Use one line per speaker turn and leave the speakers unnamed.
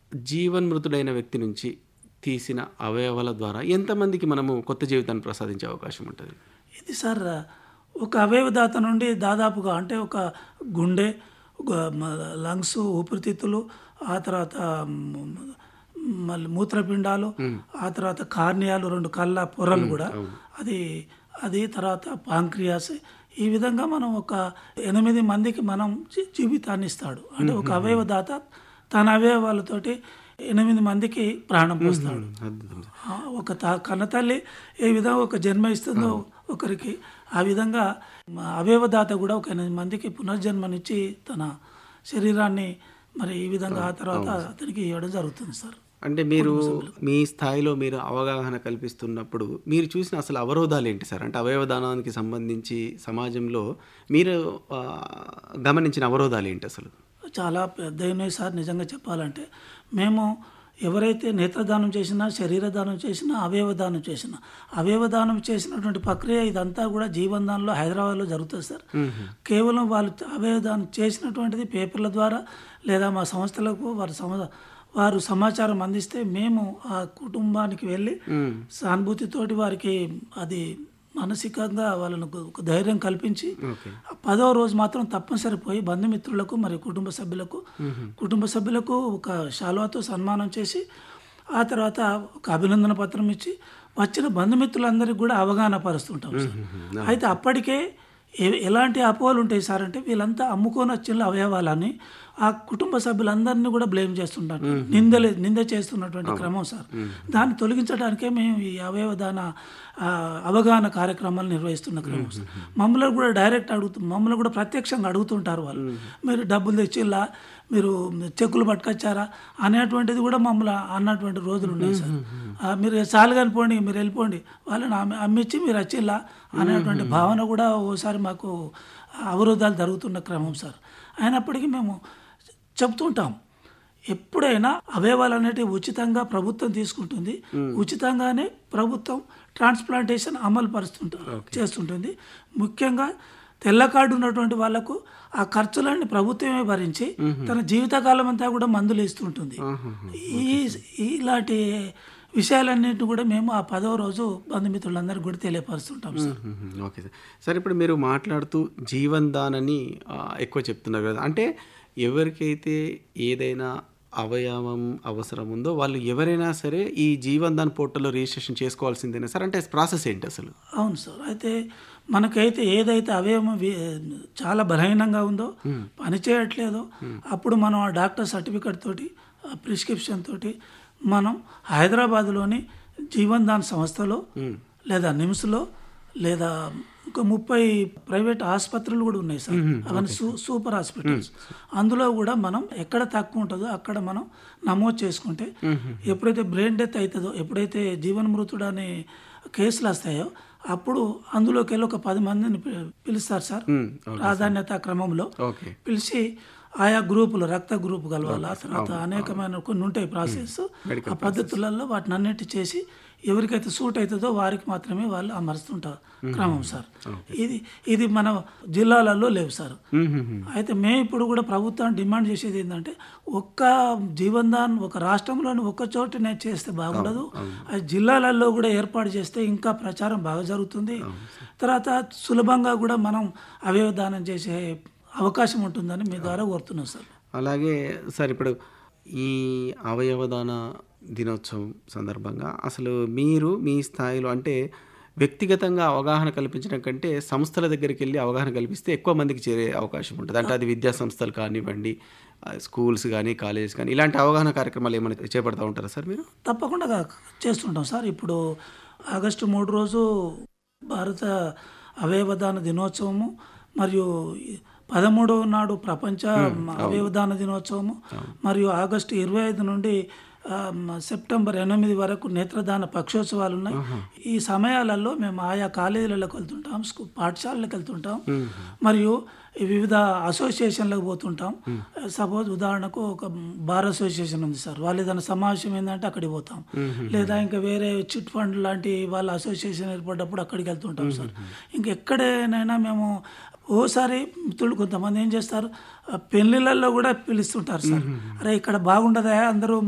జీవన్మృతుడైన వ్యక్తి నుంచి తీసిన అవయవాల ద్వారా ఎంతమందికి మనము కొత్త జీవితాన్ని ప్రసాదించే అవకాశం ఉంటుంది
ఇది సార్ ఒక అవయవదాత నుండి దాదాపుగా అంటే ఒక గుండె ఒక మ- లంగ్స్ ఊపిరితిత్తులు ఆ తర్వాత మ్, మళ్ళీ మూత్రపిండాలు ఆ తర్వాత కార్నియాలు రెండు కళ్ళ పొరలు కూడా అది అది తర్వాత పాంక్రియాస్ ఈ విధంగా మనం ఒక ఎనిమిది మందికి మనం జీ- జీవితాన్ని ఇస్తాడు అంటే ఒక అవయవదాత తన అవయవాలతోటి ఎనిమిది మందికి ప్రాణం పోస్తాడు
అద్భుతం సార్.
ఆ, ఒక త- కన్నతల్లి ఏ విధంగా ఒక జన్మ ఇస్తుందో ఒకరికి ఆ విధంగా మా అవయవదాత కూడా ఒక ఎనిమిది మందికి పునర్జన్మనిచ్చి తన శరీరాన్ని మరి ఈ విధంగా ఆ తర్వాత అతనికి ఇవ్వడం జరుగుతుంది సార్
అంటే మీరు మీ స్థాయిలో మీరు అవగాహన కల్పిస్తున్నప్పుడు మీరు చూసిన అసలు అవరోధాలు ఏంటి సార్ అంటే అవయవదానానికి సంబంధించి సమాజంలో మీరు ఆ, గమనించిన అవరోధాలు ఏంటి అసలు
చాలా పెద్ద ఉన్నాయి సార్ నిజంగా చెప్పాలంటే మేము ఎవరైతే నేత్రదానం చేసినా శరీరదానం చేసినా అవయవదానం చేసినా అవయవదానం చేసినటువంటి ప్రక్రియ ఇదంతా కూడా జీవనదానంలో హైదరాబాద్లో జరుగుతుంది సార్ కేవలం వాళ్ళు అవయవదానం చేసినటువంటిది పేపర్ల ద్వారా లేదా మా సంస్థలకు వారి సమ వారు సమాచారం అందిస్తే మేము ఆ కుటుంబానికి వెళ్ళి సానుభూతితోటి వారికి అది మానసికంగా వాళ్ళను ఒక- ఒక ధైర్యం కల్పించి
ఓకే
ఆ పదో రోజు మాత్రం తప్పనిసరి పోయి బంధుమిత్రులకు మరియు కుటుంబ సభ్యులకు కుటుంబ సభ్యులకు ఒక శాలువాతో సన్మానం చేసి ఆ తర్వాత ఒక అభినందన పత్రం ఇచ్చి వచ్చిన బంధుమిత్రులందరికీ కూడా అవగాహన పరుస్తుంటాం సార్ అయితే అప్పటికే ఎ- ఎలాంటి అపోహలు ఉంటాయి సార్ అంటే వీళ్ళంతా అమ్ముకొని వచ్చిన అవయవాలని ఆ కుటుంబ సభ్యులందరినీ కూడా బ్లేమ్ చేస్తుంటారు నిందలే నింద చేస్తున్నటువంటి క్రమం సార్ దాన్ని తొలగించడానికే మేము ఈ అవయవదాన ఆ, అవగాహన కార్యక్రమాలు నిర్వహిస్తున్న క్రమం సార్ మమ్మల్ని కూడా డైరెక్ట్ అడుగుతు మమ్మల్ని కూడా ప్రత్యక్షంగా అడుగుతుంటారు వాళ్ళు మీరు డబ్బులు తెచ్చిల్లా మీరు చెక్కులు పట్టుకొచ్చారా అనేటువంటిది కూడా మమ్మల్ని అన్నటువంటి రోజులు ఉన్నాయి సార్ ఆ, మీరు చాలు కనిపోండి మీరు వెళ్ళిపోండి వాళ్ళని అమ్మి- అమ్మిచ్చి మీరు వచ్చిల్లా అనేటువంటి భావన కూడా ఓసారి మాకు అవరోధాలు జరుగుతున్న క్రమం సార్ అయినప్పటికీ మేము చెప్తుంటాం ఎప్పుడైనా అవయవాలు అనేటివి ఉచితంగా ప్రభుత్వం తీసుకుంటుంది ఉచితంగానే ప్రభుత్వం ట్రాన్స్ప్లాంటేషన్ అమలు పరుస్తుంటారు చేస్తుంటుంది ముఖ్యంగా తెల్ల కార్డు ఉన్నటువంటి వాళ్ళకు ఆ ఖర్చులన్నీ ప్రభుత్వమే భరించి తన జీవితకాలం అంతా కూడా మందులు ఇస్తుంటుంది ఈ ఇలాంటి విషయాలన్నింటినీ కూడా మేము ఆ పదవ రోజు బంధుమిత్రులందరికీ కూడా తెలియపరుస్తుంటాం సార్
మ్మ్. ఓకే సార్ సార్ ఇప్పుడు మీరు మాట్లాడుతూ జీవన్ దాన్ అని ఆ, ఎక్కువ చెప్తున్నారు కదా అంటే ఎవరికైతే ఏదైనా అవయవం అవసరం ఉందో వాళ్ళు ఎవరైనా సరే ఈ జీవన్ దాన్ పోర్టల్లో రిజిస్ట్రేషన్ చేసుకోవాల్సిందేనా సార్ అంటే ప్రాసెస్ ఏంటి అసలు
అవును సార్ అయితే మనకైతే ఏదైతే అవయవం వి- చాలా బలహీనంగా ఉందో పని చేయట్లేదో అప్పుడు మనం ఆ డాక్టర్ సర్టిఫికెట్ తోటి ఆ ప్రిస్క్రిప్షన్ తోటి మనం హైదరాబాద్లోని జీవన్ దాన్ సంస్థలో లేదా నిమ్స్లో లేదా ఒక ముప్పై ప్రైవేట్ ఆసుపత్రులు కూడా ఉన్నాయి సార్ అవన్నీ సూ సూపర్ హాస్పిటల్స్ అందులో కూడా మనం ఎక్కడ తక్కువ ఉంటుందో అక్కడ మనం నమోదు చేసుకుంటే ఎప్పుడైతే బ్రెయిన్ డెత్ అవుతుందో ఎప్పుడైతే జీవన్మృతుడు అనే కేసులు వస్తాయో అప్పుడు అందులోకి వెళ్ళి ఒక పది మందిని పి- పిలుస్తారు సార్
మ్మ్.
ప్రాధాన్యత క్రమంలో
ఓకే
పిలిచి ఆయా గ్రూపులు రక్త గ్రూప్ కలవాలి ఆ తర్వాత అనేకమైన కొన్ని ఉంటాయి ప్రాసెస్ ఆ పద్ధతులలో వాటిని అన్నిటి చేసి ఎవరికైతే సూట్ అవుతుందో వారికి మాత్రమే వాళ్ళు అమరుస్తుంటారు క్రమం సార్ ఇది ఇది మన జిల్లాలలో లేవు సార్ అయితే మేము ఇప్పుడు కూడా ప్రభుత్వం డిమాండ్ చేసేది ఏంటంటే ఒక్క జీవన్దాన్ ఒక రాష్ట్రంలోని ఒక్క చోటనే చేస్తే బాగుండదు అది జిల్లాలలో కూడా ఏర్పాటు చేస్తే ఇంకా ప్రచారం బాగా జరుగుతుంది తర్వాత సులభంగా కూడా మనం అవయవదానం చేసే అవకాశం ఉంటుందని మీ ద్వారా కోరుతున్నాం సార్
అలాగే సార్ ఇప్పుడు ఈ అవయవదాన దినోత్సవం సందర్భంగా అసలు మీరు మీ స్థాయిలో అంటే వ్యక్తిగతంగా అవగాహన కల్పించడం కంటే సంస్థల దగ్గరికి వెళ్ళి అవగాహన కల్పిస్తే ఎక్కువ మందికి చేరే అవకాశం ఉంటుంది అంటే అది విద్యా సంస్థలు కానివ్వండి ఆ, స్కూల్స్ కానీ కాలేజెస్ కానీ ఇలాంటి అవగాహన కార్యక్రమాలు ఏమైనా చేపడతా ఉంటారా సార్ మీరు
తప్పకుండా చేస్తుంటాం సార్ ఇప్పుడు ఆగస్టు మూడు రోజు భారత అవయవదాన దినోత్సవము మరియు పదమూడవ నాడు ప్రపంచ అవయవదాన దినోత్సవము మరియు ఆగస్టు ఇరవై ఐదు నుండి ఆ, మ- సెప్టెంబర్ ఎనిమిది వరకు నేత్రదాన పక్షోత్సవాలు ఉన్నాయి ఈ సమయాలలో మేము ఆయా కాలేజీలకు వెళ్తుంటాం స్కూ పాఠశాలలకు వెళ్తుంటాం మరియు ఈ వివిధ అసోసియేషన్లకు పోతుంటాం సపోజ్ ఉదాహరణకు ఒక బార్ అసోసియేషన్ ఉంది సార్ వాళ్ళు ఏదైనా సమావేశం ఏంటంటే అక్కడికి పోతాం లేదా ఇంకా వేరే చిట్ ఫండ్ లాంటి వాళ్ళ అసోసియేషన్ ఏర్పడ్డప్పుడు అక్కడికి వెళ్తుంటాం సార్ ఇంకెక్కడైనా మేము ఓసారి మిత్రులు కొంతమంది ఏం చేస్తారు ఆ పెళ్లిళ్ళల్లో కూడా పిలుస్తుంటారు సార్ అరే ఇక్కడ బాగుండదా అందరూ